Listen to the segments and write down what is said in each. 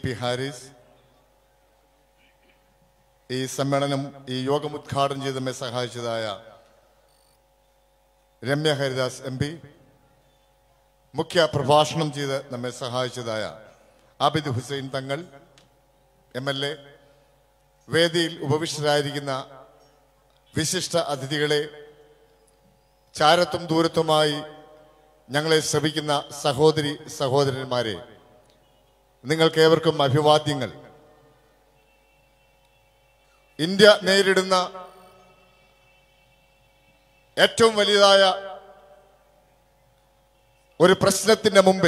P Haris ഈ സമ്മേളനം ഈ യോഗം ഉദ്ഘാടനം ചെയ്ത് നമ്മെ സഹായിച്ചതായ രമ്യ ഹരിദാസ് എം പി മുഖ്യ പ്രഭാഷണം ചെയ്ത് നമ്മെ സഹായിച്ചതായ ആബിദ് ഹുസൈൻ തങ്ങൾ എം എൽ എ വേദിയിൽ ഉപവിഷ്ടരായിരിക്കുന്ന വിശിഷ്ട അതിഥികളെ ചാരത്തും ദൂരത്തുമായി ഞങ്ങളെ ശ്രമിക്കുന്ന സഹോദരി സഹോദരന്മാരെ നിങ്ങൾക്ക് ഏവർക്കും അഭിവാദ്യങ്ങൾ ഇന്ത്യ നേരിടുന്ന ഏറ്റവും വലിയതായ ഒരു പ്രശ്നത്തിന്റെ മുമ്പിൽ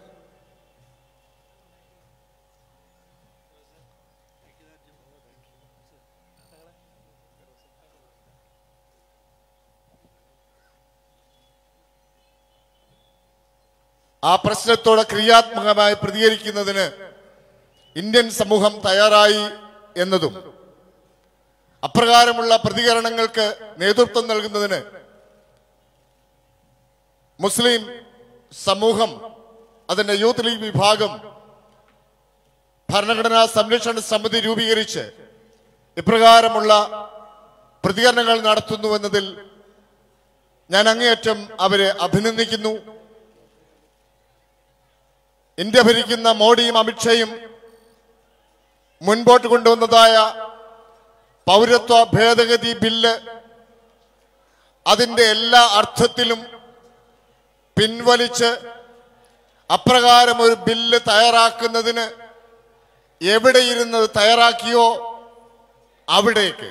ആ പ്രശ്നത്തോട് ക്രിയാത്മകമായി പ്രതികരിക്കുന്നതിന് ഇന്ത്യൻ സമൂഹം തയ്യാറായി എന്നതും അപ്രകാരമുള്ള പ്രതികരണങ്ങൾക്ക് നേതൃത്വം നൽകുന്നതിന് മുസ്ലിം സമൂഹം അതിന്റെ യൂത്ത് ലീഗ് വിഭാഗം ഭരണഘടനാ സംരക്ഷണ സമിതി രൂപീകരിച്ച് ഇപ്രകാരമുള്ള പ്രതികരണങ്ങൾ നടത്തുന്നുവെന്നതിൽ ഞാൻ അങ്ങേയറ്റം അവരെ അഭിനന്ദിക്കുന്നു ഇന്ത്യ ഭരിക്കുന്ന മോഡിയും അമിത്ഷയും മുൻപോട്ട് കൊണ്ടുവന്നതായ പൗരത്വ ഭേദഗതി ബില്ല് അതിന്റെ എല്ലാ അർത്ഥത്തിലും പിൻവലിച്ച് അപ്രകാരം ഒരു ബില്ല് തയ്യാറാക്കുന്നതിന് എവിടെയിരുന്നത് തയ്യാറാക്കിയോ അവിടേക്ക്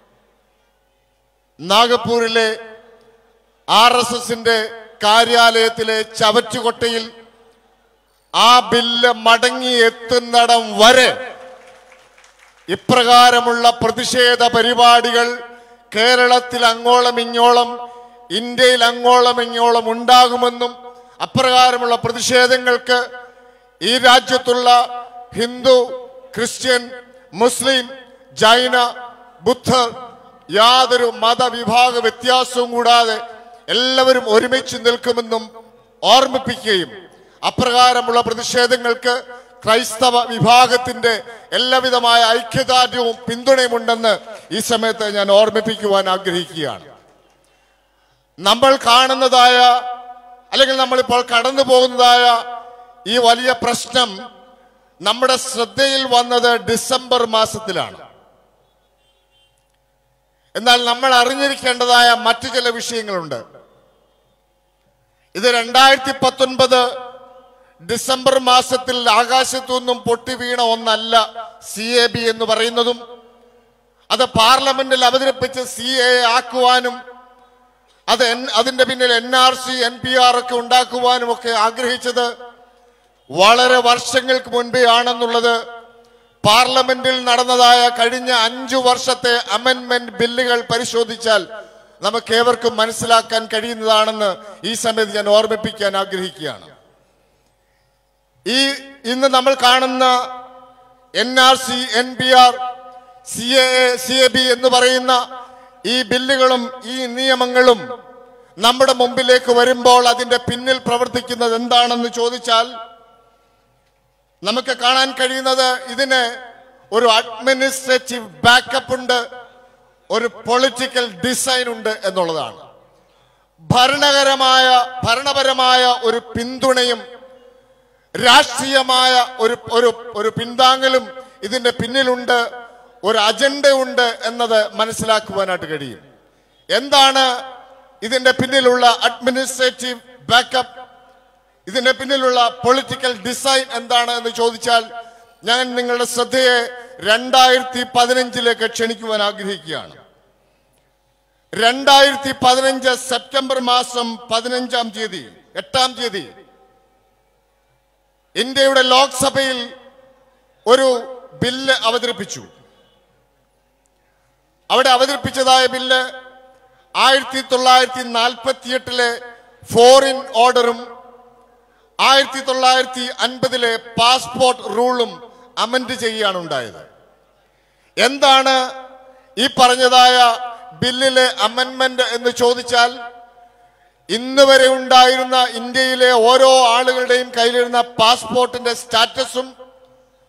നാഗപ്പൂരിലെ ആർ എസ് എസിന്റെ കാര്യാലയത്തിലെ ചവറ്റുകൊട്ടയിൽ ആ ബില്ല് മടങ്ങി എത്തുന്നിടം വരെ ഇപ്രകാരമുള്ള പ്രതിഷേധ പരിപാടികൾ കേരളത്തിൽ അങ്ങോളം ഇങ്ങോളം ഇന്ത്യയിൽ അങ്ങോളം ഇങ്ങോളം ഉണ്ടാകുമെന്നും അപ്രകാരമുള്ള പ്രതിഷേധങ്ങൾക്ക് ഈ രാജ്യത്തുള്ള ഹിന്ദു ക്രിസ്ത്യൻ മുസ്ലിം ജൈന ബുദ്ധർ യാതൊരു മതവിഭാഗ വ്യത്യാസവും കൂടാതെ എല്ലാവരും ഒരുമിച്ച് നിൽക്കുമെന്നും ഓർമ്മിപ്പിക്കുകയും അപ്രകാരമുള്ള പ്രതിഷേധങ്ങൾക്ക് ക്രൈസ്തവ വിഭാഗത്തിന്റെ എല്ലാവിധമായ ഐക്യദാർഢ്യവും പിന്തുണയും ഉണ്ടെന്ന് ഈ സമയത്ത് ഞാൻ ഓർമ്മിപ്പിക്കുവാൻ ആഗ്രഹിക്കുകയാണ് നമ്മൾ കാണുന്നതായ അല്ലെങ്കിൽ നമ്മളിപ്പോൾ കടന്നു പോകുന്നതായ ഈ വലിയ പ്രശ്നം നമ്മുടെ ശ്രദ്ധയിൽ വന്നത് ഡിസംബർ മാസത്തിലാണ് എന്നാൽ നമ്മൾ അറിഞ്ഞിരിക്കേണ്ടതായ മറ്റു ചില വിഷയങ്ങളുണ്ട് ഇത് രണ്ടായിരത്തി പത്തൊൻപത് ഡിസംബർ മാസത്തിൽ ആകാശത്തു നിന്നും പൊട്ടി വീണ ഒന്നല്ല സി എ ബി എന്ന് പറയുന്നതും അത് പാർലമെന്റിൽ അവതരിപ്പിച്ച് സി എ ആക്കുവാനും അത് എൻ- അതിന്റെ പിന്നിൽ N R C N P R ഒക്കെ ഉണ്ടാക്കുവാനും ഒക്കെ ആഗ്രഹിച്ചത് വളരെ വർഷങ്ങൾക്ക് മുൻപേ ആണെന്നുള്ളത് പാർലമെന്റിൽ നടന്നതായ കഴിഞ്ഞ അഞ്ചു വർഷത്തെ അമെന്റ്മെന്റ് ബില്ലുകൾ പരിശോധിച്ചാൽ നമുക്ക് ഏവർക്കും മനസ്സിലാക്കാൻ കഴിയുന്നതാണെന്ന് ഈ സമയത്ത് ഞാൻ ഓർമ്മിപ്പിക്കാൻ ആഗ്രഹിക്കുകയാണ് ഈ ഇന്ന് നമ്മൾ കാണുന്ന N R C N P R C A C A B എന്ന് പറയുന്ന ഈ ബില്ലുകളും ഈ നിയമങ്ങളും നമ്മുടെ മുമ്പിലേക്ക് വരുമ്പോൾ അതിന്റെ പിന്നിൽ പ്രവർത്തിക്കുന്നത് എന്താണെന്ന് ചോദിച്ചാൽ നമുക്ക് കാണാൻ കഴിയുന്നത് ഇതിന് ഒരു അഡ്മിനിസ്ട്രേറ്റീവ് ബാക്കപ്പ് ഉണ്ട് ഒരു പൊളിറ്റിക്കൽ ഡിസൈൻ ഉണ്ട് എന്നുള്ളതാണ് ഭരണകരമായ ഭരണപരമായ ഒരു പിന്തുണയും രാഷ്ട്രീയമായ ഒരു ഒരു ഒരു പിന്താങ്ങലും ഇതിന്റെ പിന്നിലുണ്ട് ഒരു അജണ്ട ഉണ്ട് എന്നത് മനസ്സിലാക്കുവാനായിട്ട് കഴിയും എന്താണ് ഇതിന്റെ പിന്നിലുള്ള അഡ്മിനിസ്ട്രേറ്റീവ് ബാക്കപ്പ് ഇതിന്റെ പിന്നിലുള്ള പൊളിറ്റിക്കൽ ഡിസൈൻ എന്താണ് എന്ന് ചോദിച്ചാൽ ഞാൻ നിങ്ങളുടെ ശ്രദ്ധയെ രണ്ടായിരത്തി പതിനഞ്ചിലേക്ക് ക്ഷണിക്കുവാൻ ആഗ്രഹിക്കുകയാണ് രണ്ടായിരത്തി പതിനഞ്ച് സെപ്റ്റംബർ മാസം പതിനഞ്ചാം തീയതി എട്ടാം തീയതി ഇന്ത്യയുടെ ലോക്സഭയിൽ ഒരു ബില്ല് അവതരിപ്പിച്ചു അവിടെ അവതരിപ്പിച്ചതായ ബില്ല് ആയിരത്തി തൊള്ളായിരത്തി നാൽപ്പത്തിയെട്ടിലെ ഫോറിൻ ഓർഡറും ആയിരത്തി തൊള്ളായിരത്തി അൻപതിലെ പാസ്പോർട്ട് റൂളും അമെൻഡ് ചെയ്യുകയാണ് ഉണ്ടായത് എന്താണ് ഈ പറഞ്ഞതായ ബില്ലിലെ അമെൻമെന്റ് എന്ന് ചോദിച്ചാൽ ഇന്ന് വരെ ഉണ്ടായിരുന്ന ഇന്ത്യയിലെ ഓരോ ആളുകളുടെയും കയ്യിലിരുന്ന പാസ്പോർട്ടിന്റെ സ്റ്റാറ്റസും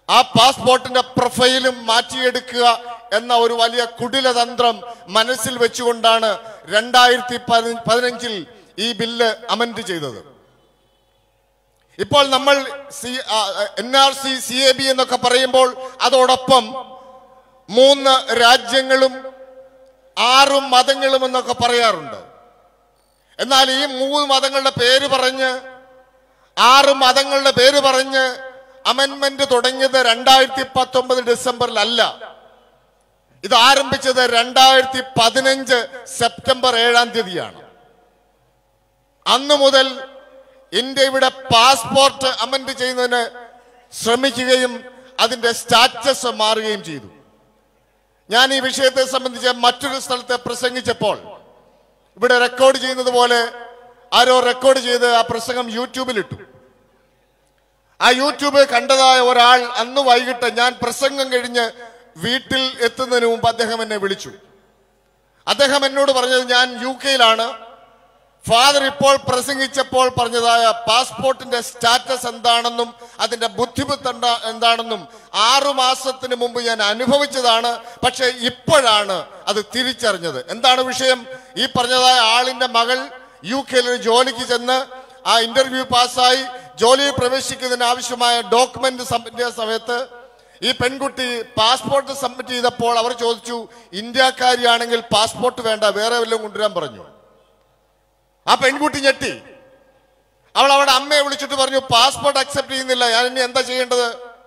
ആ പാസ്പോർട്ടിന്റെ പ്രൊഫൈലും മാറ്റിയെടുക്കുക എന്ന ഒരു വലിയ കുടിലതന്ത്രം മനസ്സിൽ വെച്ചുകൊണ്ടാണ് രണ്ടായിരത്തി പതിനഞ്ചിൽ ഈ ബില്ല് അമെൻഡ് ചെയ്തത് ഇപ്പോൾ നമ്മൾ C N R C C A B എന്നൊക്കെ പറയുമ്പോൾ അതോടൊപ്പം മൂന്ന് രാജ്യങ്ങളും ആറും മതങ്ങളും എന്നൊക്കെ പറയാറുണ്ട് എന്നാൽ ഈ മൂന്ന് മതങ്ങളുടെ പേര് പറഞ്ഞ് ആറ് മതങ്ങളുടെ പേര് പറഞ്ഞ് അമെന്മെന്റ് തുടങ്ങിയത് രണ്ടായിരത്തി പത്തൊമ്പത് ഡിസംബറിലല്ല ഇത് ആരംഭിച്ചത് രണ്ടായിരത്തി പതിനഞ്ച് സെപ്റ്റംബർ ഏഴാം തീയതിയാണ് അന്നു മുതൽ ഇന്ത്യ ഇവിടെ പാസ്പോർട്ട് അമെന്റ് ചെയ്യുന്നതിന് ശ്രമിക്കുകയും അതിന്റെ സ്റ്റാറ്റസ് മാറുകയും ചെയ്തു ഞാൻ ഈ വിഷയത്തെ സംബന്ധിച്ച് മറ്റൊരു സ്ഥലത്ത് പ്രസംഗിച്ചപ്പോൾ ഇവിടെ റെക്കോർഡ് ചെയ്യുന്നത് പോലെ ആരോ റെക്കോർഡ് ചെയ്ത് ആ പ്രസംഗം യൂട്യൂബിലിട്ടു ആ യൂട്യൂബ് കണ്ടതായ ഒരാൾ അന്ന് വൈകിട്ട് ഞാൻ പ്രസംഗം കഴിഞ്ഞ് വീട്ടിൽ എത്തുന്നതിന് മുമ്പ് അദ്ദേഹം എന്നെ വിളിച്ചു അദ്ദേഹം എന്നോട് പറഞ്ഞത് ഞാൻ യു കെയിലാണ് ഫാദർ ഇപ്പോൾ പ്രസംഗിച്ചപ്പോൾ പറഞ്ഞതായ പാസ്പോർട്ടിന്റെ സ്റ്റാറ്റസ് എന്താണെന്നും അതിന്റെ ബുദ്ധിമുട്ട് എന്താ എന്താണെന്നും ആറു മാസത്തിന് മുമ്പ് ഞാൻ അനുഭവിച്ചതാണ് പക്ഷെ ഇപ്പോഴാണ് അത് തിരിച്ചറിഞ്ഞത് എന്താണ് വിഷയം ഈ പറഞ്ഞതായ ആളിന്റെ മകൾ യു കെയിൽ ഒരു ജോലിക്ക് ചെന്ന് ആ ഇന്റർവ്യൂ പാസ്സായി ജോലിയിൽ പ്രവേശിക്കുന്നതിന് ആവശ്യമായ ഡോക്യുമെന്റ് സബ്മിറ്റ് ചെയ്ത സമയത്ത് ഈ പെൺകുട്ടി പാസ്പോർട്ട് സബ്മിറ്റ് ചെയ്തപ്പോൾ അവർ ചോദിച്ചു ഇന്ത്യക്കാരിയാണെങ്കിൽ പാസ്പോർട്ട് വേണ്ട വേറെ വല്ലതും കൊണ്ടുവരാൻ പറഞ്ഞു ആ പെൺകുട്ടി ഞെട്ടി അവൾ അവിടെ അമ്മയെ വിളിച്ചിട്ട് പറഞ്ഞു പാസ്പോർട്ട് അക്സെപ്റ്റ് ചെയ്യുന്നില്ല ഞാൻ ഇനി എന്താ ചെയ്യേണ്ടത്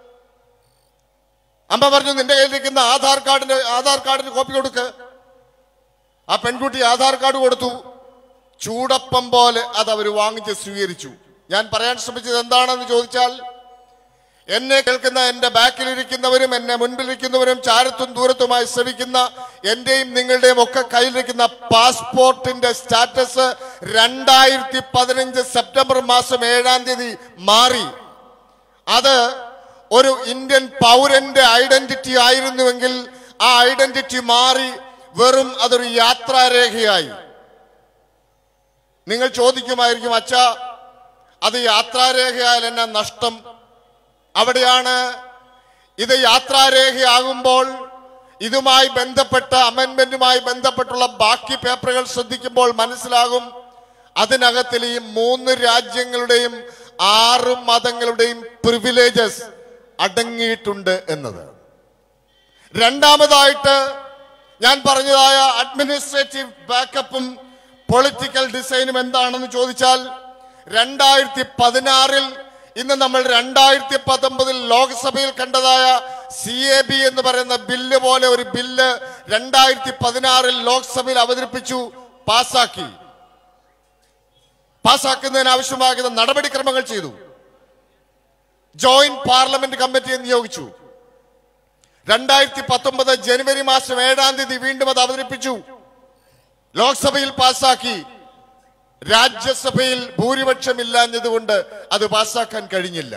അമ്മ പറഞ്ഞു നിന്റെ കയ്യിലിരിക്കുന്ന ആധാർ കാർഡിന്റെ ആധാർ കാർഡിന് കോപ്പി കൊടുക്ക് ആ പെൺകുട്ടി ആധാർ കാർഡ് കൊടുത്തു ചൂടപ്പം പോലെ അത് അവർ വാങ്ങിച്ച് സ്വീകരിച്ചു ഞാൻ പറയാൻ ശ്രമിച്ചത് എന്താണെന്ന് ചോദിച്ചാൽ എന്നെ കേൾക്കുന്ന എന്റെ ബാക്കിലിരിക്കുന്നവരും എന്നെ മുൻപിലിരിക്കുന്നവരും ചാരത്തും ദൂരത്തുമായി ശ്രമിക്കുന്ന എന്റെയും നിങ്ങളുടെയും ഒക്കെ കയ്യിലിരിക്കുന്ന പാസ്പോർട്ടിന്റെ സ്റ്റാറ്റസ് രണ്ടായിരത്തി പതിനഞ്ച് സെപ്റ്റംബർ മാസം ഏഴാം തീയതി മാറി അത് ഒരു ഇന്ത്യൻ പൗരന്റെ ഐഡന്റിറ്റി ആയിരുന്നുവെങ്കിൽ ആ ഐഡന്റിറ്റി മാറി വെറും അതൊരു യാത്രാരേഖയായി നിങ്ങൾ ചോദിക്കുമായിരിക്കും അച്ഛാ അത് യാത്രാരേഖയായാൽ എന്നാ നഷ്ടം അവിടെയാണ് ഇത് യാത്രാരേഖയാകുമ്പോൾ ഇതുമായി ബന്ധപ്പെട്ട അമെന്റ്മെന്റുമായി ബന്ധപ്പെട്ടുള്ള ബാക്കി പേപ്പറുകൾ ശ്രദ്ധിക്കുമ്പോൾ മനസ്സിലാകും അതിനകത്തിൽ ഈ മൂന്ന് രാജ്യങ്ങളുടെയും ആറ് മതങ്ങളുടെയും പ്രിവിലേജസ് അടങ്ങിയിട്ടുണ്ട് എന്നത് രണ്ടാമതായിട്ട് ഞാൻ പറഞ്ഞതായ അഡ്മിനിസ്ട്രേറ്റീവ് ബാക്കപ്പും പൊളിറ്റിക്കൽ ഡിസൈനും എന്താണെന്ന് ചോദിച്ചാൽ രണ്ടായിരത്തി പതിനാറിൽ ഇന്ന് നമ്മൾ രണ്ടായിരത്തി പത്തൊമ്പതിൽ ലോക്സഭയിൽ കണ്ടതായ സി എ ബി എന്ന് പറയുന്ന ബില്ല് പോലെ ഒരു ബില്ല് രണ്ടായിരത്തി പതിനാറിൽ ലോക്സഭയിൽ അവതരിപ്പിച്ചു പാസാക്കി പാസാക്കുന്നതിന് ആവശ്യമാകുന്ന നടപടിക്രമങ്ങൾ ചെയ്തു ജോയിന്റ് പാർലമെന്റ് കമ്മിറ്റിയെ നിയോഗിച്ചു രണ്ടായിരത്തി പത്തൊമ്പത് ജനുവരി മാസം ഏഴാം തീയതി വീണ്ടും അത് അവതരിപ്പിച്ചു ലോക്സഭയിൽ പാസാക്കി രാജ്യസഭയിൽ ഭൂരിപക്ഷമില്ലാഞ്ഞതുകൊണ്ട് അത് പാസ്സാക്കാൻ കഴിഞ്ഞില്ല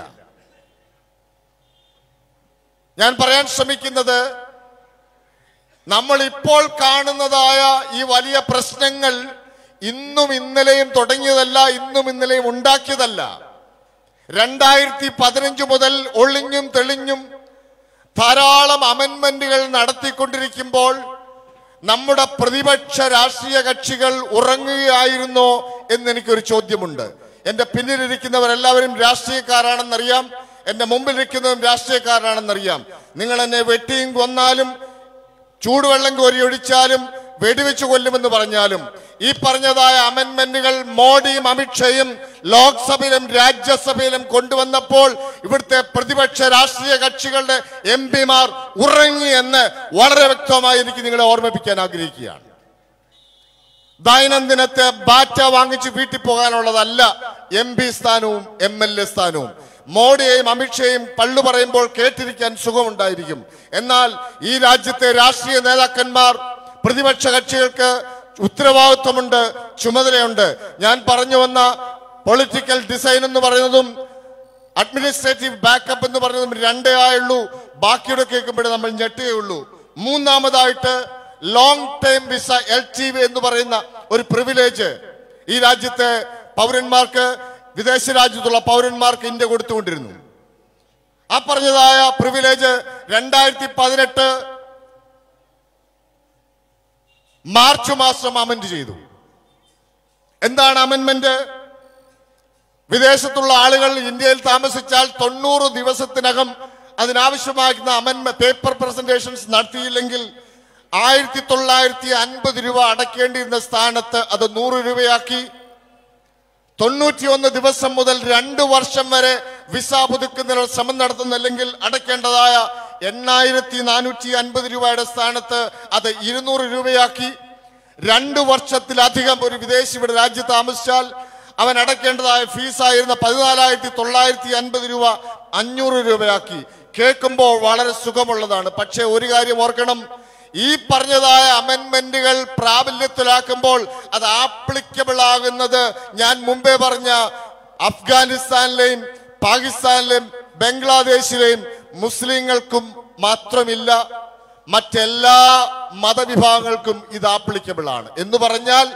ഞാൻ പറയാൻ ശ്രമിക്കുന്നത് നമ്മൾ ഇപ്പോൾ കാണുന്നതായ ഈ വലിയ പ്രശ്നങ്ങൾ ഇന്നും ഇന്നലെയും തുടങ്ങിയതല്ല ഇന്നും ഇന്നലെയും ഉണ്ടാക്കിയതല്ല രണ്ടായിരത്തി പതിനഞ്ച് മുതൽ ഒളിഞ്ഞും തെളിഞ്ഞും ധാരാളം അമെന്മെന്റുകൾ നടത്തിക്കൊണ്ടിരിക്കുമ്പോൾ നമ്മുടെ പ്രതിപക്ഷ രാഷ്ട്രീയ കക്ഷികൾ ഉറങ്ങുകയായിരുന്നോ എന്ന് എനിക്കൊരു ചോദ്യമുണ്ട് എന്റെ പിന്നിലിരിക്കുന്നവരെല്ലാവരും രാഷ്ട്രീയക്കാരാണെന്നറിയാം എന്റെ മുമ്പിലിരിക്കുന്നതും രാഷ്ട്രീയക്കാരാണെന്നറിയാം നിങ്ങൾ എന്നെ വെട്ടിയും കൊന്നാലും ചൂടുവെള്ളം കോരി ഒഴിച്ചാലും വെടിവെച്ച് കൊല്ലുമെന്ന് പറഞ്ഞാലും ഈ പറഞ്ഞതായ അമെന്മെന്റുകൾ മോഡിയും അമിത്ഷയും ലോക്സഭയിലും രാജ്യസഭയിലും കൊണ്ടുവന്നപ്പോൾ ഇവിടുത്തെ പ്രതിപക്ഷ രാഷ്ട്രീയ കക്ഷികളുടെ എം പിമാർ ഉറങ്ങി എന്ന് വളരെ വ്യക്തമായി എനിക്ക് നിങ്ങളെ ഓർമ്മിപ്പിക്കാൻ ആഗ്രഹിക്കുകയാണ് ദൈനംദിനത്തെ ബാറ്റ വാങ്ങിച്ച് വീട്ടിൽ പോകാനുള്ളതല്ല എം പി സ്ഥാനവും എം എൽ എ സ്ഥാനവും മോഡിയെയും അമിത്ഷയും പള്ളു പറയുമ്പോൾ കേട്ടിരിക്കാൻ സുഖമുണ്ടായിരിക്കും എന്നാൽ ഈ രാജ്യത്തെ രാഷ്ട്രീയ നേതാക്കന്മാർ പ്രതിപക്ഷ കക്ഷികൾക്ക് ഉത്തരവാദിത്വമുണ്ട് ചുമതലയുണ്ട് ഞാൻ പറഞ്ഞു വന്ന പൊളിറ്റിക്കൽ ഡിസൈൻ എന്ന് പറയുന്നതും അഡ്മിനിസ്ട്രേറ്റീവ് ബാക്കപ്പ് എന്ന് പറയുന്നതും രണ്ടേ ആയുള്ളൂ ബാക്കിയുടെ കേൾക്കുമ്പോഴേ നമ്മൾ ഞെട്ടുകയുള്ളൂ മൂന്നാമതായിട്ട് long time visa L T V എന്ന് പറയുന്ന ഒരു പ്രിവിലേജ് ഈ രാജ്യത്തെ പൗരന്മാർക്ക് വിദേശ രാജ്യത്തുള്ള പൗരന്മാർക്ക് ഇന്ത്യ കൊടുത്തുകൊണ്ടിരുന്നു ആ പറഞ്ഞതായ പ്രിവിലേജ് രണ്ടായിരത്തി പതിനെട്ട് മാർച്ച് മാസം അമെന്റ് ചെയ്തു എന്താണ് അമെന്റ്മെന്റ് വിദേശത്തുള്ള ആളുകൾ ഇന്ത്യയിൽ താമസിച്ചാൽ തൊണ്ണൂറ് ദിവസത്തിനകം അതിനാവശ്യമാക്കുന്ന അമെന്റ്മെ പേപ്പർ പ്രസന്റേഷൻസ് നടത്തിയില്ലെങ്കിൽ ആയിരത്തി തൊള്ളായിരത്തി അൻപത് രൂപ അടയ്ക്കേണ്ടിയിരുന്ന സ്ഥാനത്ത് അത് നൂറ് രൂപയാക്കി തൊണ്ണൂറ്റിയൊന്ന് ദിവസം മുതൽ രണ്ട് വർഷം വരെ വിസ പുതുക്കുന്നതിനുള്ള ശ്രമം നടത്തുന്നില്ലെങ്കിൽ അടയ്ക്കേണ്ടതായ എണ്ണായിരത്തി നാനൂറ്റി അൻപത് രൂപയുടെ സ്ഥാനത്ത് അത് ഇരുന്നൂറ് രൂപയാക്കി രണ്ട് വർഷത്തിലധികം ഒരു വിദേശി ഇവിടെ രാജ്യത്ത് താമസിച്ചാൽ അവൻ അടയ്ക്കേണ്ടതായ ഫീസായിരുന്ന പതിനാലായിരത്തി തൊള്ളായിരത്തി അൻപത് രൂപ അഞ്ഞൂറ് രൂപയാക്കി കേൾക്കുമ്പോൾ വളരെ സുഖമുള്ളതാണ് പക്ഷേ ഒരു കാര്യം ഓർക്കണം ഈ പറഞ്ഞതായ അമെന്റ്മെന്റുകൾ പ്രാബല്യത്തിലാക്കുമ്പോൾ അത് ആപ്ലിക്കബിൾ ആകുന്നത് ഞാൻ മുമ്പേ പറഞ്ഞ അഫ്ഗാനിസ്ഥാനിലെയും പാകിസ്ഥാനിലെയും ബംഗ്ലാദേശിലെയും മുസ്ലിങ്ങൾക്കും മാത്രമില്ല മറ്റെല്ലാ മതവിഭാഗങ്ങൾക്കും ഇത് ആപ്ലിക്കബിൾ ആണ് എന്ന് പറഞ്ഞാൽ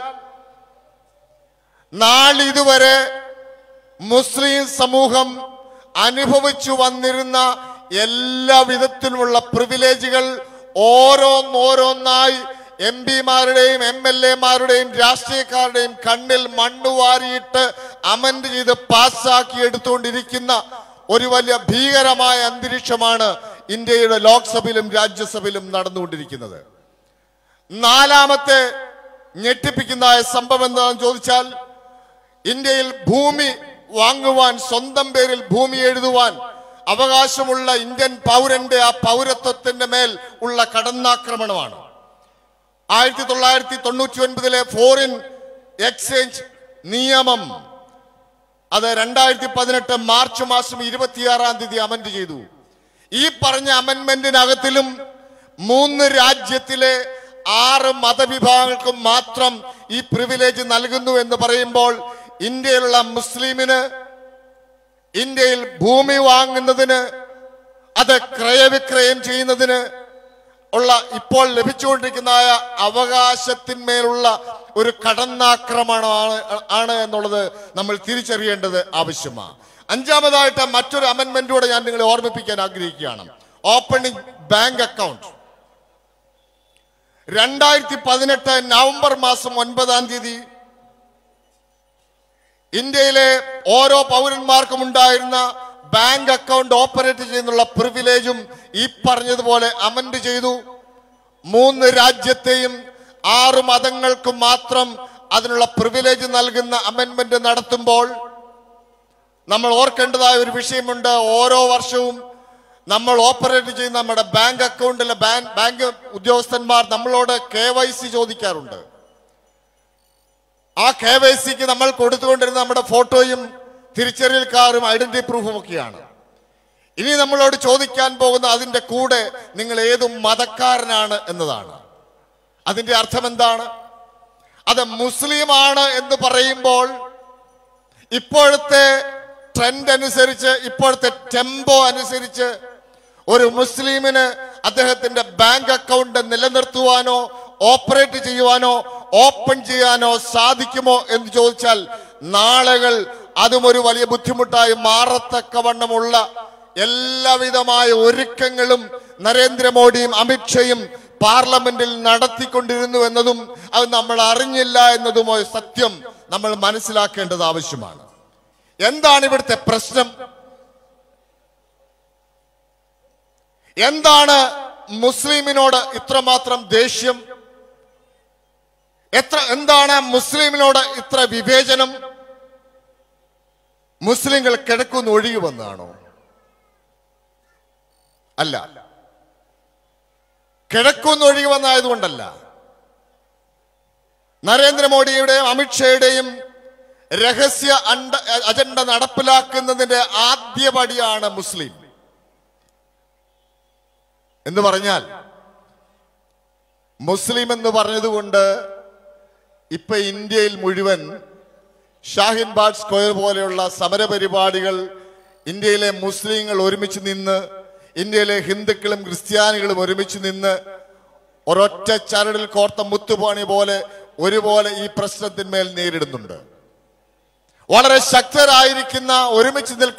നാളിതുവരെ മുസ്ലിം സമൂഹം അനുഭവിച്ചു വന്നിരുന്ന എല്ലാ വിധത്തിലുമുള്ള പ്രിവിലേജുകൾ ഓരോന്നോരോന്നായി എം പിമാരുടെയും എം എൽ എമാരുടെയും രാഷ്ട്രീയക്കാരുടെയും കണ്ണിൽ മണ്ണ് വാരിയിട്ട് അമെന്റ് ചെയ്ത് പാസ്സാക്കി എടുത്തുകൊണ്ടിരിക്കുന്ന ഒരു വലിയ ഭീകരമായ അന്തരീക്ഷമാണ് ഇന്ത്യയുടെ ലോക്സഭയിലും രാജ്യസഭയിലും നടന്നുകൊണ്ടിരിക്കുന്നത് നാലാമത്തെ ഞെട്ടിപ്പിക്കുന്ന സംഭവം എന്താണെന്ന് ചോദിച്ചാൽ ഇന്ത്യയിൽ ഭൂമി വാങ്ങുവാൻ സ്വന്തം പേരിൽ ഭൂമി എഴുതുവാൻ അവകാശമുള്ള ഇന്ത്യൻ പൗരന്റെ ആ പൗരത്വത്തിന്റെ മേൽ ഉള്ള കടന്നാക്രമണമാണ് ആയിരത്തി തൊള്ളായിരത്തി തൊണ്ണൂറ്റി ഒൻപതിലെ ഫോറിൻ എക്സ്ചേഞ്ച് നിയമം അത് രണ്ടായിരത്തി പതിനെട്ട് മാർച്ച് മാസം ഇരുപത്തിയാറാം തീയതി അമെന്റ് ചെയ്തു ഈ പറഞ്ഞ അമെന്റ്മെന്റിനകത്തിലും മൂന്ന് രാജ്യത്തിലെ ആറ് മതവിഭാഗങ്ങൾക്കും മാത്രം ഈ പ്രിവിലേജ് നൽകുന്നു എന്ന് പറയുമ്പോൾ ഇന്ത്യയിലുള്ള മുസ്ലിമിന് ഇന്ത്യയിൽ ഭൂമി വാങ്ങുന്നതിന് അത് ക്രയവിക്രയം ചെയ്യുന്നതിന് ഉള്ള ഇപ്പോൾ ലഭിച്ചുകൊണ്ടിരിക്കുന്ന അവകാശത്തിന്മേലുള്ള ഒരു കടന്നാക്രമണമാണ് ആണ് എന്നുള്ളത് നമ്മൾ തിരിച്ചറിയേണ്ടത് ആവശ്യമാണ് അഞ്ചാമതായിട്ട് മറ്റൊരു അമെന്റ്മെന്റൂടെ ഞാൻ നിങ്ങളെ ഓർമ്മിപ്പിക്കാൻ ആഗ്രഹിക്കുകയാണ് ഓപ്പണിംഗ് ബാങ്ക് അക്കൗണ്ട് രണ്ടായിരത്തി പതിനെട്ട് നവംബർ മാസം ഒൻപതാം തീയതി ഇന്ത്യയിലെ ഓരോ പൗരന്മാർക്കും ഉണ്ടായിരുന്ന ബാങ്ക് അക്കൗണ്ട് ഓപ്പറേറ്റ് ചെയ്യുന്നുള്ള പ്രിവിലേജും ഈ പറഞ്ഞതുപോലെ അമെന്റ് ചെയ്തു മൂന്ന് രാജ്യത്തെയും ആറ് മതങ്ങൾക്കും മാത്രം അതിനുള്ള പ്രിവിലേജ് നൽകുന്ന അമെന്റ്മെന്റ് നടത്തുമ്പോൾ നമ്മൾ ഓർക്കേണ്ടതായ ഒരു വിഷയമുണ്ട് ഓരോ വർഷവും നമ്മൾ ഓപ്പറേറ്റ് ചെയ്യുന്ന നമ്മുടെ ബാങ്ക് അക്കൗണ്ടിലെ ബാങ്ക് ബാങ്ക് ഉദ്യോഗസ്ഥന്മാർ നമ്മളോട് കെ വൈ സി ചോദിക്കാറുണ്ട് ആ കെ വൈ സിക്ക് നമ്മൾ കൊടുത്തുകൊണ്ടിരുന്ന നമ്മുടെ ഫോട്ടോയും തിരിച്ചറിയൽ കാറും ഐഡന്റിറ്റി പ്രൂഫും ഒക്കെയാണ് ഇനി നമ്മളോട് ചോദിക്കാൻ പോകുന്ന അതിന്റെ കൂടെ നിങ്ങൾ ഏത് മതക്കാരനാണ് എന്നതാണ് അതിന്റെ അർത്ഥം എന്താണ് അത് മുസ്ലിമാണ് എന്ന് പറയുമ്പോൾ ഇപ്പോഴത്തെ ട്രെൻഡ് അനുസരിച്ച് ഇപ്പോഴത്തെ ടെമ്പോ അനുസരിച്ച് ഒരു മുസ്ലിമിന് അദ്ദേഹത്തിന്റെ ബാങ്ക് അക്കൗണ്ട് നിലനിർത്തുവാനോ ഓപ്പറേറ്റ് ചെയ്യുവാനോ ഓപ്പൺ ചെയ്യാനോ സാധിക്കുമോ എന്ന് ചോദിച്ചാൽ നാളുകൾ അതും ഒരു വലിയ ബുദ്ധിമുട്ടായി മാറത്തക്കവണ്ണമുള്ള എല്ലാവിധമായ ഒരുക്കങ്ങളും നരേന്ദ്രമോദിയും അമിത്ഷയും പാർലമെന്റിൽ നടത്തിക്കൊണ്ടിരുന്നു എന്നതും അത് നമ്മൾ അറിഞ്ഞില്ല എന്നതുമോ സത്യം നമ്മൾ മനസ്സിലാക്കേണ്ടത് ആവശ്യമാണ് എന്താണ് ഇവിടുത്തെ പ്രശ്നം എന്താണ് മുസ്ലിമിനോട് ഇത്രമാത്രം ദേഷ്യം എത്ര എന്താണ് മുസ്ലിമിനോട് ഇത്ര വിവേചനം മുസ്ലിങ്ങൾ കിഴക്കുന്ന് ഒഴുകി വന്നതാണോ അല്ല കിഴക്കുന്ന് ഒഴുകി വന്നായതുകൊണ്ടല്ല നരേന്ദ്രമോദിയുടെയും അമിത്ഷായുടെയും രഹസ്യ അണ്ട അജണ്ട നടപ്പിലാക്കുന്നതിന്റെ ആദ്യപടിയാണ് മുസ്ലിം എന്ന് പറഞ്ഞാൽ മുസ്ലിം എന്ന് പറഞ്ഞതുകൊണ്ട് ഇപ്പൊ ഇന്ത്യയിൽ മുഴുവൻ ഷാഹിൻ ബാഗ് സ്ക്വയർ പോലെയുള്ള സമരപരിപാടികൾ ഇന്ത്യയിലെ മുസ്ലിങ്ങൾ ഒരുമിച്ച് നിന്ന് ഇന്ത്യയിലെ ഹിന്ദുക്കളും ക്രിസ്ത്യാനികളും ഒരുമിച്ച് നിന്ന് ഒരൊറ്റ ചരടിൽ കോർത്ത മുത്തുപാണി പോലെ ഒരുപോലെ ഈ പ്രശ്നത്തിന്മേൽ നേരിടുന്നുണ്ട് വളരെ ശക്തരായിരിക്കുന്ന ഒരുമിച്ച് നിൽക്കാൻ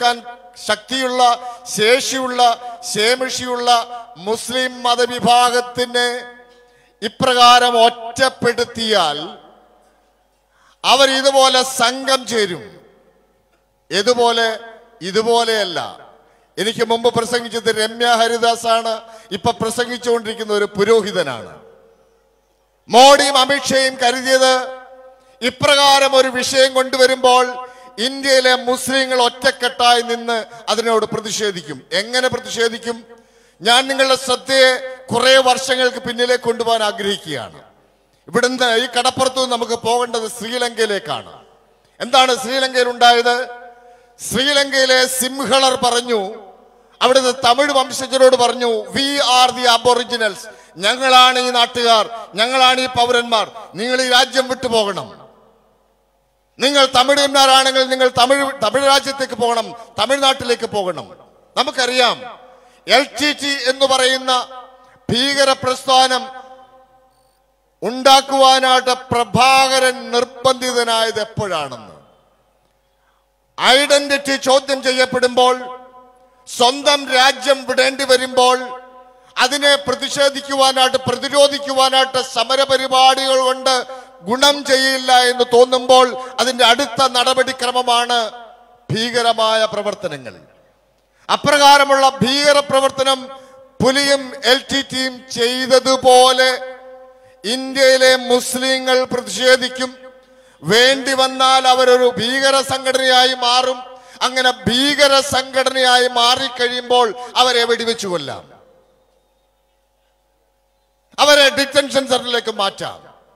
ശക്തിയുള്ള ശേഷിയുള്ള ശേമിഷിയുള്ള മുസ്ലിം മതവിഭാഗത്തിനെ ഇപ്രകാരം ഒറ്റപ്പെടുത്തിയാൽ അവർ ഇതുപോലെ സംഘം ചേരും ഇതുപോലെ ഇതുപോലെയല്ല എനിക്ക് മുമ്പ് പ്രസംഗിച്ചത് രമ്യ ഹരിദാസ് ആണ് ഇപ്പൊ പ്രസംഗിച്ചുകൊണ്ടിരിക്കുന്ന ഒരു പുരോഹിതനാണ് മോഡിയും അമിത്ഷയും കരുതിയത് ഇപ്രകാരം ഒരു വിഷയം കൊണ്ടുവരുമ്പോൾ ഇന്ത്യയിലെ മുസ്ലിങ്ങൾ ഒറ്റക്കെട്ടായി നിന്ന് അതിനോട് പ്രതിഷേധിക്കും എങ്ങനെ പ്രതിഷേധിക്കും ഞാൻ നിങ്ങളുടെ ശ്രദ്ധയെ കുറെ വർഷങ്ങൾക്ക് പിന്നിലേക്ക് കൊണ്ടുപോകാൻ ആഗ്രഹിക്കുകയാണ് ഇവിടുന്ന് ഈ കടപ്പുറത്ത് നിന്ന് നമുക്ക് പോകേണ്ടത് ശ്രീലങ്കയിലേക്കാണ് എന്താണ് ശ്രീലങ്കയിൽ ഉണ്ടായത് ശ്രീലങ്കയിലെ സിംഹളർ പറഞ്ഞു അവിടുന്ന് തമിഴ് വംശജരോട് പറഞ്ഞു വി ആർ ദി അബോറിജിനൽസ് ഞങ്ങളാണ് ഈ നാട്ടുകാർ ഞങ്ങളാണ് ഈ പൗരന്മാർ നിങ്ങൾ ഈ രാജ്യം വിട്ടു പോകണം നിങ്ങൾ തമിഴന്മാരാണെങ്കിൽ നിങ്ങൾ തമിഴ് തമിഴ് രാജ്യത്തേക്ക് പോകണം തമിഴ്നാട്ടിലേക്ക് പോകണം നമുക്കറിയാം എൽ ടി ടി എന്ന് പറയുന്ന ഭീകര പ്രസ്ഥാനം ഉണ്ടാക്കുവാനായിട്ട് പ്രഭാകരൻ നിർബന്ധിതനായത് എപ്പോഴാണെന്ന് ഐഡന്റിറ്റി ചോദ്യം ചെയ്യപ്പെടുമ്പോൾ സ്വന്തം രാജ്യം വിടേണ്ടി വരുമ്പോൾ അതിനെ പ്രതിഷേധിക്കുവാനായിട്ട് പ്രതിരോധിക്കുവാനായിട്ട് സമരപരിപാടികൾ കൊണ്ട് ഗുണം ചെയ്യില്ല എന്ന് തോന്നുമ്പോൾ അതിന്റെ അടുത്ത നടപടിക്രമമാണ് ഭീകരമായ പ്രവർത്തനങ്ങൾ അപ്രകാരമുള്ള ഭീകര പ്രവർത്തനം പുലിയും എൽ ടി ടിയും ചെയ്തതുപോലെ ഇന്ത്യയിലെ മുസ്ലിങ്ങൾ പ്രതിഷേധിക്കും വേണ്ടി വന്നാൽ അവരൊരു ഭീകര സംഘടനയായി മാറും അങ്ങനെ ഭീകര സംഘടനയായി മാറിക്കഴിയുമ്പോൾ അവരെ വെടിവെച്ചു കൊല്ലാം അവരെ ഡിറ്റൻഷൻ സെന്ററിലേക്ക് മാറ്റാം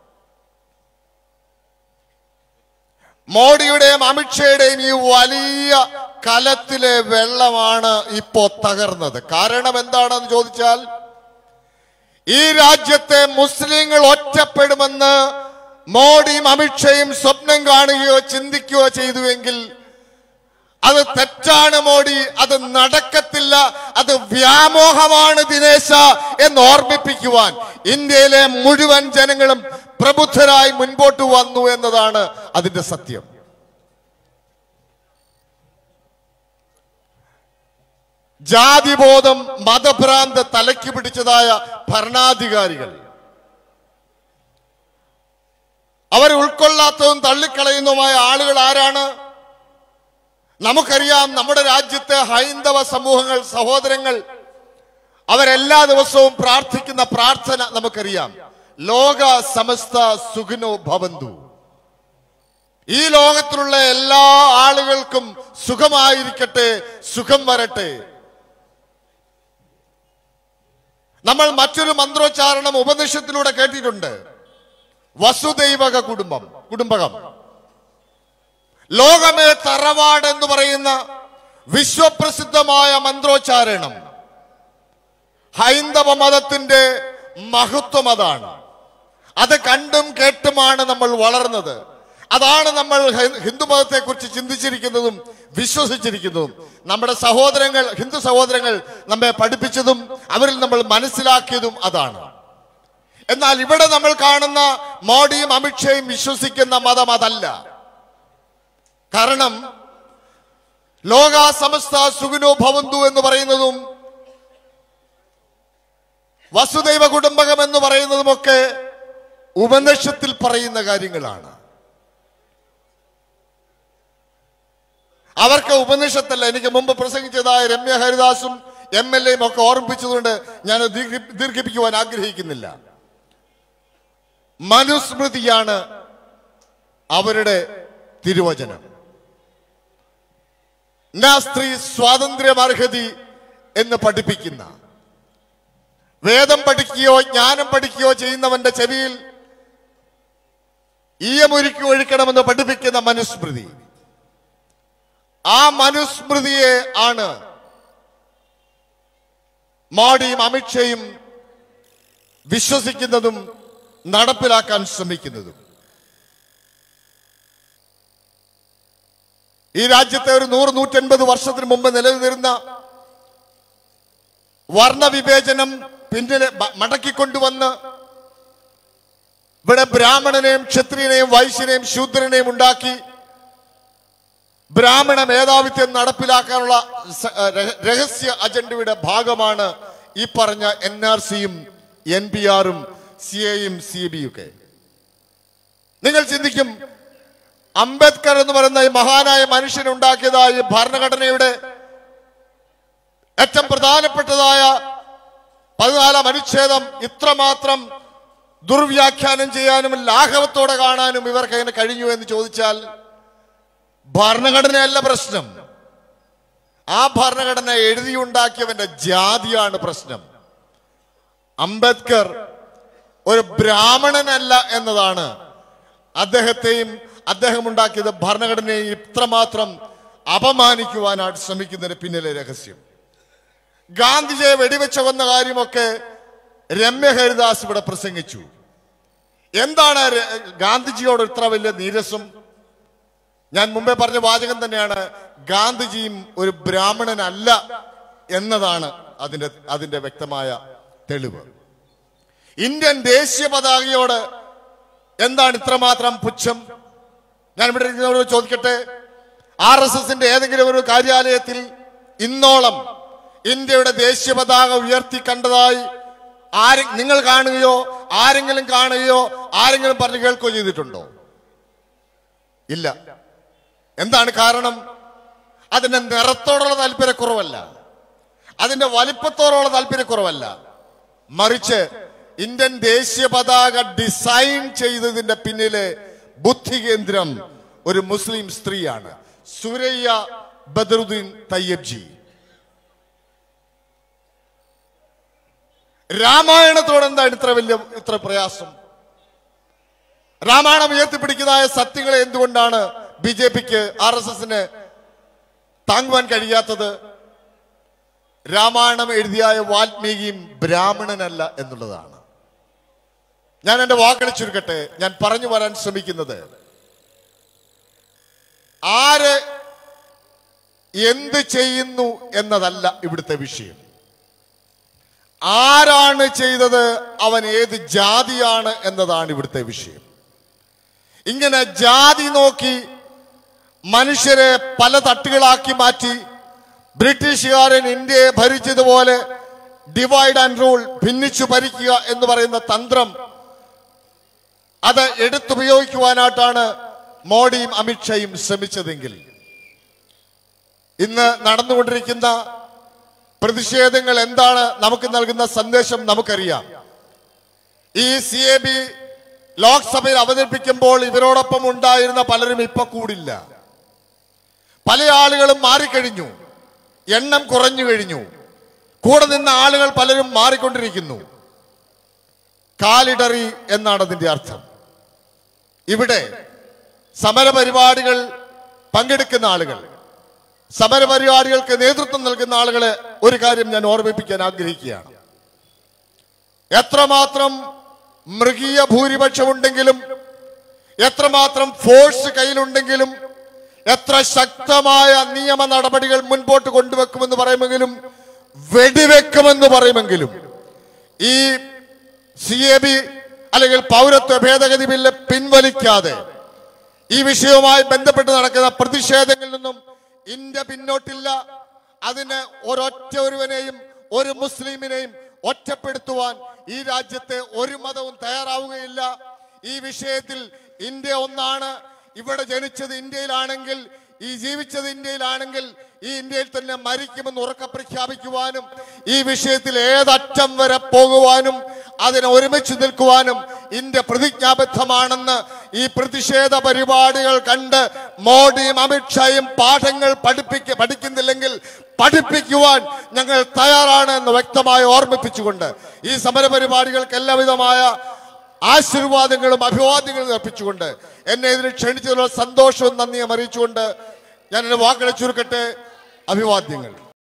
മോഡിയുടെയും അമിത്ഷയുടെയും ഈ വലിയ കലത്തിലെ വെള്ളമാണ് ഇപ്പോ തകർന്നത് കാരണം എന്താണെന്ന് ചോദിച്ചാൽ ഈ രാജ്യത്തെ മുസ്ലിങ്ങൾ ഒറ്റപ്പെടുമെന്ന് മോഡിയും അമിത്ഷയും സ്വപ്നം കാണുകയോ ചിന്തിക്കുകയോ ചെയ്തുവെങ്കിൽ അത് തെറ്റാണ് മോഡി അത് നടക്കത്തില്ല അത് വ്യാമോഹമാണ് ദിനേശ എന്ന് ഓർമ്മിപ്പിക്കുവാൻ ഇന്ത്യയിലെ മുഴുവൻ ജനങ്ങളും പ്രബുദ്ധരായി മുൻപോട്ട് വന്നു എന്നതാണ് അതിന്റെ സത്യം ജാതിബോധം മതഭ്രാന്ത് തലയ്ക്ക് പിടിച്ചതായ ഭരണാധികാരികൾ അവർ ഉൾക്കൊള്ളാത്തതും തള്ളിക്കളയുന്നതുമായ ആളുകൾ ആരാണ് നമുക്കറിയാം നമ്മുടെ രാജ്യത്തെ ഹൈന്ദവ സമൂഹങ്ങൾ സഹോദരങ്ങൾ അവരെല്ലാ ദിവസവും പ്രാർത്ഥിക്കുന്ന പ്രാർത്ഥന നമുക്കറിയാം ലോക സമസ്ത സുഖിനോ ഭവന്തു ഈ ലോകത്തിലുള്ള എല്ലാ ആളുകൾക്കും സുഖമായിരിക്കട്ടെ സുഖം വരട്ടെ നമ്മൾ മറ്റൊരു മന്ത്രോച്ചാരണം ഉപനിഷത്തിലൂടെ കേട്ടിട്ടുണ്ട് വസുദൈവക കുടുംബം കുടുംബകം ലോകമേ തറവാട് എന്ന് പറയുന്ന വിശ്വപ്രസിദ്ധമായ മന്ത്രോച്ചാരണം ഹൈന്ദവ മതത്തിന്റെ മഹത്വം അതാണ് അത് കണ്ടും കേട്ടുമാണ് നമ്മൾ വളർന്നത് അതാണ് നമ്മൾ ഹി- ഹിന്ദു മതത്തെ കുറിച്ച് ചിന്തിച്ചിരിക്കുന്നതും വിശ്വസിച്ചിരിക്കുന്നതും നമ്മുടെ സഹോദരങ്ങൾ ഹിന്ദു സഹോദരങ്ങൾ നമ്മെ പഠിപ്പിച്ചതും അവരിൽ നമ്മൾ മനസ്സിലാക്കിയതും അതാണ് എന്നാൽ ഇവിടെ നമ്മൾ കാണുന്ന മോഡിയും അമിത്ഷയും വിശ്വസിക്കുന്ന മതം അതല്ല കാരണം ലോക സമസ്ത സുഖിനോ ഭവന്തു എന്ന് പറയുന്നതും വസുദൈവ കുടുംബകം എന്ന് പറയുന്നതുമൊക്കെ ഉപനിഷത്തിൽ പറയുന്ന കാര്യങ്ങളാണ് അവർക്ക് ഉപനിഷത്തല്ല എനിക്ക് മുമ്പ് പ്രസംഗിച്ചതായ രമ്യ ഹരിദാസും എം എൽ എയും ഒക്കെ ഓർമ്മിപ്പിച്ചതുകൊണ്ട് ഞാൻ അത് ദീർഘി- ദീർഘിപ്പിക്കുവാൻ ആഗ്രഹിക്കുന്നില്ല മനുസ്മൃതിയാണ് അവരുടെ തിരുവചനം നാ സ്ത്രീ സ്വാതന്ത്ര്യമർഹതി എന്ന് പഠിപ്പിക്കുന്ന വേദം പഠിക്കുകയോ ജ്ഞാനം പഠിക്കുകയോ ചെയ്യുന്നവന്റെ ചെവിയിൽ ഈയമൊരുക്കി ഒഴിക്കണമെന്ന് പഠിപ്പിക്കുന്ന മനുസ്മൃതി ആ മനുസ്മൃതിയെ ആണ് മോഡിയും അമിത്ഷയും വിശ്വസിക്കുന്നതും നടപ്പിലാക്കാൻ ശ്രമിക്കുന്നതും ഈ രാജ്യത്തെ ഒരു നൂറ് നൂറ്റൻപത് വർഷത്തിന് മുമ്പ് നിലനിന്നിരുന്ന വർണ്ണവിവേചനം പിന്നിലെ മ- മടക്കിക്കൊണ്ടുവന്ന് ഇവിടെ ബ്രാഹ്മണനെയും ക്ഷത്രിയനെയും വൈശ്യനെയും ശൂദ്രനെയും ഉണ്ടാക്കി ബ്രാഹ്മണ മേധാവിത്വം നടപ്പിലാക്കാനുള്ള സ- ഏഹ് രഹ- രഹസ്യ അജണ്ടയുടെ ഭാഗമാണ് ഈ പറഞ്ഞ എൻ ആർ സിയും എൻ പി ആറും സി എയും സി ബിയും ഒക്കെ നിങ്ങൾ ചിന്തിക്കും അംബേദ്കർ എന്ന് പറയുന്ന ഈ മഹാനായ മനുഷ്യൻ ഉണ്ടാക്കിയതായ ഈ ഭരണഘടനയുടെ ഏറ്റവും പ്രധാനപ്പെട്ടതായ പതിനാലാം അനുച്ഛേദം ഇത്രമാത്രം ദുർവ്യാഖ്യാനം ചെയ്യാനും ലാഘവത്തോടെ കാണാനും ഇവർക്ക് എങ്ങനെ കഴിഞ്ഞു എന്ന് ചോദിച്ചാൽ ഭരണഘടനയല്ല പ്രശ്നം ആ ഭരണഘടന എഴുതിയുണ്ടാക്കിയവന്റെ ജാതിയാണ് പ്രശ്നം അംബേദ്കർ ഒരു ബ്രാഹ്മണനല്ല എന്നതാണ് അദ്ദേഹത്തെയും അദ്ദേഹം ഉണ്ടാക്കിയത് ഭരണഘടനയെ ഇത്രമാത്രം അപമാനിക്കുവാനായിട്ട് ശ്രമിക്കുന്നതിന് പിന്നിലെ രഹസ്യം ഗാന്ധിജിയെ വെടിവെച്ച കൊന്ന കാര്യമൊക്കെ രമ്യ ഹരിദാസ് ഇവിടെ പ്രസംഗിച്ചു എന്താണ് ര- ഗാന്ധിജിയോട് ഇത്ര വലിയ നീരസം ഞാൻ മുമ്പേ പറഞ്ഞ വാചകം തന്നെയാണ് ഗാന്ധിജിയും ഒരു ബ്രാഹ്മണനല്ല എന്നതാണ് അതിന്റെ അതിന്റെ വ്യക്തമായ തെളിവ് ഇന്ത്യൻ ദേശീയ പതാകയോട് എന്താണ് ഇത്രമാത്രം പുച്ഛം ഞാൻ ഇവിടെ ഇരിക്കുന്നവരോട് ചോദിക്കട്ടെ ആർ എസ് എസിന്റെ ഏതെങ്കിലും ഒരു കാര്യാലയത്തിൽ ഇന്നോളം ഇന്ത്യയുടെ ദേശീയ പതാക ഉയർത്തി കണ്ടതായി ആരെ നിങ്ങൾ കാണുകയോ ആരെങ്കിലും കാണുകയോ ആരെങ്കിലും പറഞ്ഞു കേൾക്കുകയോ ചെയ്തിട്ടുണ്ടോ ഇല്ല എന്താണ് കാരണം അതിന്റെ നിറത്തോടുള്ള താല്പര്യക്കുറവല്ല അതിന്റെ വലിപ്പത്തോടുള്ള താല്പര്യക്കുറവല്ല മറിച്ച് ഇന്ത്യൻ ദേശീയ പതാക ഡിസൈൻ ചെയ്തതിന്റെ പിന്നിലെ ബുദ്ധി കേന്ദ്രം ഒരു മുസ്ലിം സ്ത്രീയാണ് സുരയ്യ ബദറുദ്ദീൻ തയ്യബ് ജി രാമായണത്തോട് എന്താണ് ഇത്ര വലിയ ഇത്ര പ്രയാസം രാമായണം ഉയർത്തിപ്പിടിക്കുന്നതായ സത്യങ്ങളെ എന്തുകൊണ്ടാണ് ബി ജെ പിക്ക് ആർ എസ് എസിന് താങ്ങുവാൻ കഴിയാത്തത് രാമായണം എഴുതിയായ വാൽമീകിയും ബ്രാഹ്മണനല്ല എന്നുള്ളതാണ് ഞാൻ എന്റെ വാക്കുകൾ ചുരുക്കട്ടെ ഞാൻ പറഞ്ഞു വരാൻ ശ്രമിക്കുന്നത് ആര് എന്ത് ചെയ്യുന്നു എന്നതല്ല ഇവിടുത്തെ വിഷയം ആരാണ് ചെയ്തത് അവൻ ഏത് ജാതിയാണ് എന്നതാണ് ഇവിടുത്തെ വിഷയം ഇങ്ങനെ ജാതി നോക്കി മനുഷ്യരെ പല തട്ടുകളാക്കി മാറ്റി ബ്രിട്ടീഷുകാരൻ ഇന്ത്യയെ ഭരിച്ചതുപോലെ ഡിവൈഡ് ആൻഡ് റൂൾ ഭിന്നിച്ചു ഭരിക്കുക എന്ന് പറയുന്ന തന്ത്രം അത് എടുത്തുപയോഗിക്കുവാനായിട്ടാണ് മോഡിയും അമിത്ഷായും ശ്രമിച്ചതെങ്കിൽ ഇന്ന് നടന്നുകൊണ്ടിരിക്കുന്ന പ്രതിഷേധങ്ങൾ എന്താണ് നമുക്ക് നൽകുന്ന സന്ദേശം നമുക്കറിയാം ഈ സി എ ബി ലോക്സഭയിൽ അവതരിപ്പിക്കുമ്പോൾ ഇവരോടൊപ്പം ഉണ്ടായിരുന്ന പലരും ഇപ്പൊ കൂടില്ല പല ആളുകളും മാറിക്കഴിഞ്ഞു എണ്ണം കുറഞ്ഞു കഴിഞ്ഞു കൂടെ നിന്ന ആളുകൾ പലരും മാറിക്കൊണ്ടിരിക്കുന്നു കാലിടറി എന്നാണ് അതിന്റെ അർത്ഥം ഇവിടെ സമരപരിപാടികൾ പങ്കെടുക്കുന്ന ആളുകൾ സമരപരിപാടികൾക്ക് നേതൃത്വം നൽകുന്ന ആളുകളെ ഒരു കാര്യം ഞാൻ ഓർമ്മിപ്പിക്കാൻ ആഗ്രഹിക്കുകയാണ് എത്രമാത്രം മൃഗീയ ഭൂരിപക്ഷമുണ്ടെങ്കിലും എത്രമാത്രം ഫോഴ്സ് കയ്യിലുണ്ടെങ്കിലും എത്ര ശക്തമായ നിയമ നടപടികൾ മുൻപോട്ട് കൊണ്ടുവെക്കുമെന്ന് പറയുമെങ്കിലും വെടിവെക്കുമെന്ന് പറയുമെങ്കിലും ഈ സി എ ബി അല്ലെങ്കിൽ പൗരത്വ ഭേദഗതി ബില്ല് പിൻവലിക്കാതെ ഈ വിഷയവുമായി ബന്ധപ്പെട്ട് നടക്കുന്ന പ്രതിഷേധങ്ങളിൽ നിന്നും ഇന്ത്യ പിന്നോട്ടില്ല അതിന് ഒരൊറ്റ ഒരുവനെയും ഒരു മുസ്ലിമിനെയും ഒറ്റപ്പെടുത്തുവാൻ ഈ രാജ്യത്തെ ഒരു മതവും തയ്യാറാവുകയില്ല ഈ വിഷയത്തിൽ ഇന്ത്യ ഒന്നാണ് ഇവിടെ ജനിച്ചത് ഇന്ത്യയിലാണെങ്കിൽ ഈ ജീവിച്ചത് ഇന്ത്യയിലാണെങ്കിൽ ഈ ഇന്ത്യയിൽ തന്നെ മരിക്കുമെന്ന് ഉറക്കെ പ്രഖ്യാപിക്കുവാനും ഈ വിഷയത്തിൽ ഏതറ്റം വരെ പോകുവാനും അതിനെ ഒരുമിച്ച് നിൽക്കുവാനും ഇന്ത്യ പ്രതിജ്ഞാബദ്ധമാണെന്ന് ഈ പ്രതിഷേധ പരിപാടികൾ കണ്ട് മോഡിയും അമിത്ഷായും പാഠങ്ങൾ പഠിപ്പിക്ക പഠിക്കുന്നില്ലെങ്കിൽ പഠിപ്പിക്കുവാൻ ഞങ്ങൾ തയ്യാറാണ് എന്ന് വ്യക്തമായി ഓർമ്മിപ്പിച്ചുകൊണ്ട് ഈ സമരപരിപാടികൾക്ക് എല്ലാവിധമായ ആശീർവാദങ്ങളും അഭിവാദ്യങ്ങളും അർപ്പിച്ചുകൊണ്ട് എന്നെ ഇതിന് ക്ഷണിച്ചതിലുള്ള സന്തോഷവും നന്ദിയും അറിയിച്ചുകൊണ്ട് ഞാൻ എന്റെ വാക്കുകളെ ചുരുക്കട്ടെ അഭിവാദ്യങ്ങൾ